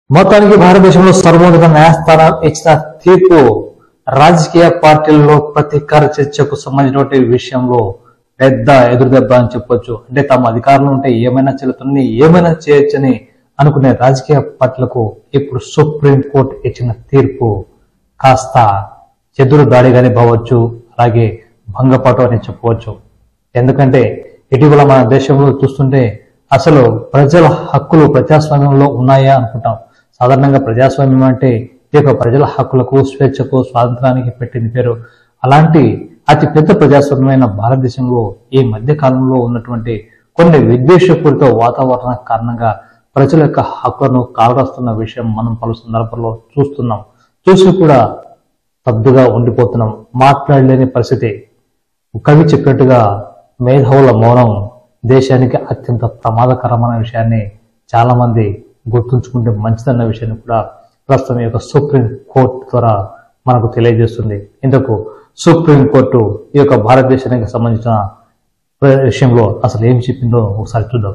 మొత్తానికి భారతదేశంలో సర్వోన్నత న్యాయస్థానం ఇచ్చిన తీర్పు రాజకీయ పార్టీలలో ప్రతీకార చర్చకు సంబంధించినటువంటి విషయంలో పెద్ద ఎదురుదెబ్బ అని చెప్పొచ్చు అంటే తమ అధికారంలో ఉంటే ఏమైనా చెల్లుతుంది ఏమైనా చేయొచ్చని అనుకునే రాజకీయ పార్టీలకు ఇప్పుడు సుప్రీం కోర్టు ఇచ్చిన తీర్పు కాస్త ఎదురు దాడిగానే పోవచ్చు అలాగే భంగపాటు అని చెప్పవచ్చు ఎందుకంటే ఇటీవల మన దేశంలో చూస్తుంటే అసలు ప్రజల హక్కులు ప్రజాస్వామ్యంలో ఉన్నాయా అనుకుంటాం సాధారణంగా ప్రజాస్వామ్యం అంటే ఈ యొక్క ప్రజల హక్కులకు స్వేచ్ఛకు స్వాతంత్రానికి పెట్టింది పేరు అలాంటి అతి పెద్ద ప్రజాస్వామ్యమైన భారతదేశంలో ఈ మధ్య కాలంలో ఉన్నటువంటి కొన్ని విద్వేషపూరిత వాతావరణ కారణంగా ప్రజల యొక్క హక్కులను కాలరాస్తున్న విషయం మనం పలు సందర్భాల్లో చూస్తున్నాం చూసి కూడా తద్దుగా ఉండిపోతున్నాం మాట్లాడలేని పరిస్థితి కవి చెప్పినట్టుగా మేధావుల మౌనం దేశానికి అత్యంత ప్రమాదకరమైన విషయాన్ని చాలా మంది గుర్తుంచుకుంటే మంచిదన్న విషయాన్ని కూడా ప్రస్తుతం ఈ యొక్క సుప్రీం కోర్టు ద్వారా మనకు తెలియజేస్తుంది ఇందుకు సుప్రీం కోర్టు ఈ యొక్క భారతదేశానికి సంబంధించిన విషయంలో అసలు ఏం చెప్పిందో ఒకసారి చూద్దాం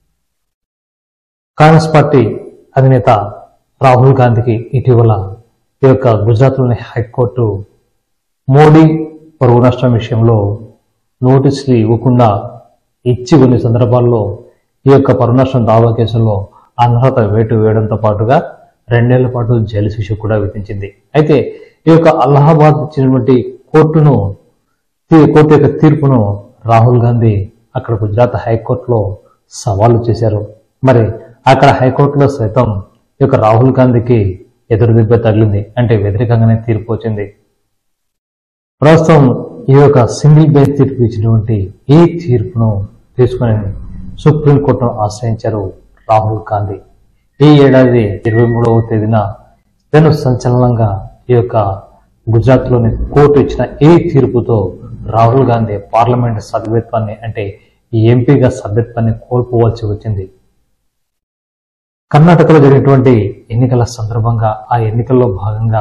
కాంగ్రెస్ పార్టీ అధినేత రాహుల్ గాంధీకి ఇటీవల ఈ యొక్క గుజరాత్లోని హైకోర్టు మోడీ పరువు నష్టం విషయంలో నోటీసులు ఇవ్వకుండా ఇచ్చి కొన్ని సందర్భాల్లో ఈ యొక్క పరువు నష్టం దావా కేసులో అనర్హత వేటు వేయడంతో పాటుగా రెండేళ్ల పాటు జైలు శిక్ష కూడా విధించింది అయితే ఈ యొక్క అలహాబాద్ ఇచ్చినటువంటి కోర్టును తీ- కోర్టు యొక్క తీర్పును రాహుల్ గాంధీ అక్కడ గుజరాత్ హైకోర్టులో సవాలు చేశారు మరి అక్కడ హైకోర్టులో సైతం ఈ యొక్క రాహుల్ గాంధీకి ఎదురు దెబ్బ తగిలింది అంటే వ్యతిరేకంగానే తీర్పు వచ్చింది ప్రస్తుతం ఈ యొక్క సింగిల్ బెంచ్ తీర్పు ఇచ్చినటువంటి ఈ తీర్పును తీసుకుని సుప్రీంకోర్టును ఆశ్రయించారు రాహుల్ గాంధీ ఈ ఏడాది ఇరవై మూడవ తేదీన పెను సంచలనంగా ఈ యొక్క గుజరాత్లోని కోర్టు ఇచ్చిన ఈ తీర్పుతో రాహుల్ గాంధీ పార్లమెంట్ సభ్యత్వాన్ని అంటే ఈ ఎంపీగా సభ్యత్వాన్ని కోల్పోవలసి వచ్చింది కర్ణాటకలో జరిగినటువంటి ఎన్నికల సందర్భంగా ఆ ఎన్నికల్లో భాగంగా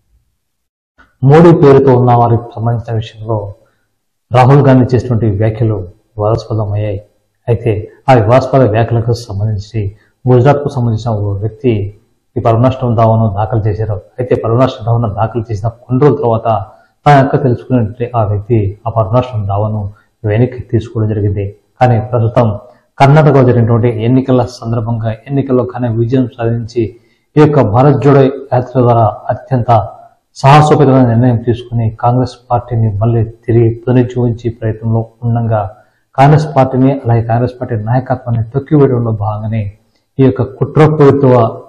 మోడీ పేరుతో ఉన్న వారికి సంబంధించిన విషయంలో రాహుల్ గాంధీ చేసినటువంటి వ్యాఖ్యలు వివాదాస్పదమయ్యాయి అయితే ఆ వివాదాస్పద వ్యాఖ్యలకు సంబంధించి గుజరాత్కు సంబంధించిన ఓ వ్యక్తి ఈ పరునష్టం దావాను దాఖలు చేశారు అయితే పరునష్టం దావాను దాఖలు చేసిన కొన్ని రోజుల తర్వాత తన యొక్క తెలుసుకున్నటువంటి ఆ వ్యక్తి ఆ పరునష్టం దావాను వెనక్కి తీసుకోవడం జరిగింది కానీ ప్రస్తుతం కర్ణాటకలో జరిగినటువంటి ఎన్నికల సందర్భంగా ఎన్నికల్లో ఘన విజయం సాధించి ఈ యొక్క భారత్ జోడో యాత్ర ద్వారా అత్యంత సాహసోపేతమైన నిర్ణయం తీసుకుని కాంగ్రెస్ పార్టీని మళ్ళీ తిరిగి పునరుజ్జీవించే ప్రయత్నంలో ఉండగా కాంగ్రెస్ పార్టీని అలాగే కాంగ్రెస్ పార్టీ నాయకత్వాన్ని తొక్కివేయడంలో భాగంగానే ఈ యొక్క కుట్రపూరిత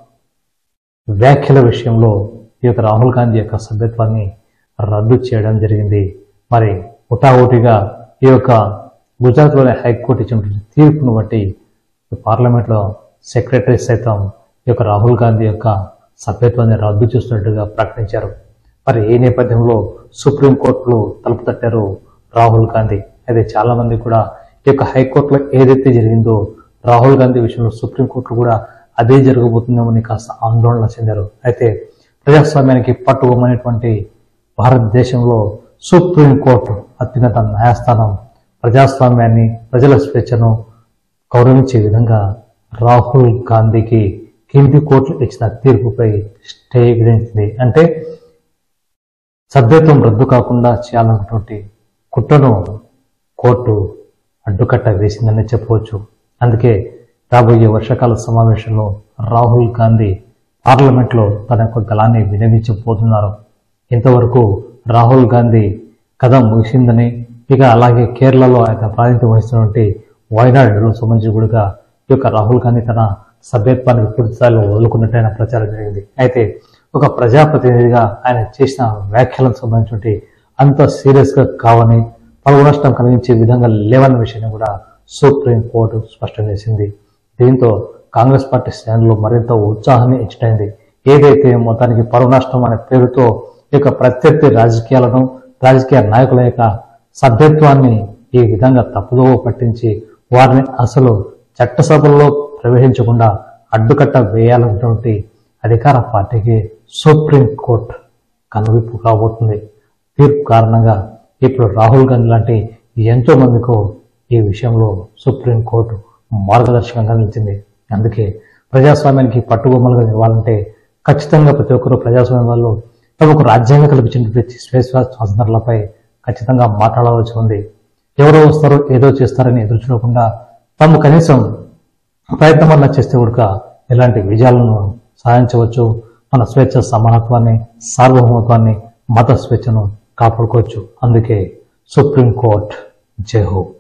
వ్యాఖ్యల విషయంలో ఈ యొక్క రాహుల్ గాంధీ యొక్క సభ్యత్వాన్ని రద్దు చేయడం జరిగింది మరి ఉటావుటిగా ఈ యొక్క గుజరాత్లోని హైకోర్టు ఇచ్చినటువంటి తీర్పును బట్టి పార్లమెంట్లో సెక్రటరీ సైతం ఈ యొక్క రాహుల్ గాంధీ యొక్క సభ్యత్వాన్ని రద్దు చేస్తున్నట్టుగా ప్రకటించారు మరి ఈ నేపథ్యంలో సుప్రీంకోర్టులో తలుపు తట్టారు రాహుల్ గాంధీ అయితే చాలా మంది కూడా ఈ యొక్క హైకోర్టులో ఏదైతే జరిగిందో రాహుల్ గాంధీ విషయంలో సుప్రీంకోర్టులో కూడా అదే జరగబోతుందేమని కాస్త ఆందోళన చెందారు అయితే ప్రజాస్వామ్యానికి పట్టుకోమనేటువంటి భారతదేశంలో సుప్రీంకోర్టు అత్యున్నత న్యాయస్థానం ప్రజాస్వామ్యాన్ని ప్రజల స్వేచ్ఛను గౌరవించే విధంగా రాహుల్ గాంధీకి కింది కోర్టులు ఇచ్చిన తీర్పుపై స్టే విధించింది అంటే సభ్యత్వం రద్దు కాకుండా చేయాలన్నటువంటి కుట్రను కోర్టు అడ్డుకట్ట వేసిందని చెప్పవచ్చు అందుకే రాబోయే వర్షాకాల సమావేశంలో రాహుల్ గాంధీ పార్లమెంట్లో తన యొక్క గలాన్ని వినియోగించబోతున్నారు ఇంతవరకు రాహుల్ గాంధీ కథ ముగిసిందని ఇక అలాగే కేరళలో ఆయన ప్రాతినిధ్యం వహిస్తున్నటువంటి వయనాడులో సంబంధించి కూడా ఈ యొక్క రాహుల్ గాంధీ తన సభ్యత్వానికి పూర్తి స్థాయిలో వదులుకున్నట్టు ఆయన ప్రచారం జరిగింది అయితే ఒక ప్రజాప్రతినిధిగా ఆయన చేసిన వ్యాఖ్యలకు సంబంధించి అంత సీరియస్గా కావని పలువు నష్టం కలిగించే విధంగా లేవన్న విషయాన్ని కూడా సుప్రీం కోర్టు స్పష్టం చేసింది దీంతో కాంగ్రెస్ పార్టీ శ్రేణులు మరింత ఉత్సాహాన్ని ఇచ్చటైంది ఏదైతే మొత్తానికి పరువు నష్టం అనే పేరుతో ఈ యొక్క ప్రత్యర్థి రాజకీయాలను రాజకీయ నాయకుల యొక్క సభ్యత్వాన్ని ఈ విధంగా తప్పుదోవ పట్టించి వారిని అసలు చట్టసభల్లో ప్రవేశించకుండా అడ్డుకట్ట వేయాలన్నటువంటి అధికార పార్టీకి సుప్రీం కోర్టు కనువిప్పు కాబోతుంది తీర్పు కారణంగా ఇప్పుడు రాహుల్ గాంధీ లాంటి ఎంతో మందికి ఈ విషయంలో సుప్రీం కోర్టు మార్గదర్శకంగా నిలిచింది అందుకే ప్రజాస్వామ్యానికి పట్టుబొమ్మలుగా నిలవాలంటే ఖచ్చితంగా ప్రతి ఒక్కరు ప్రజాస్వామ్యం వాళ్ళు తమకు రాజ్యాంగం కల్పించిన స్వేచ్ఛ స్వాతంత్రాలపై ఖచ్చితంగా మాట్లాడవలసి ఉంది ఎవరో వస్తారో ఏదో చేస్తారని ఎదురు చూడకుండా తాము కనీసం ప్రయత్నం వల్ల చేస్తే కూడా ఇలాంటి విజయాలను సాధించవచ్చు మన స్వేచ్ఛ సమానత్వాన్ని సార్వభౌమత్వాన్ని మత స్వేచ్ఛను కాపాడుకోవచ్చు అందుకే సుప్రీంకోర్టు జై హో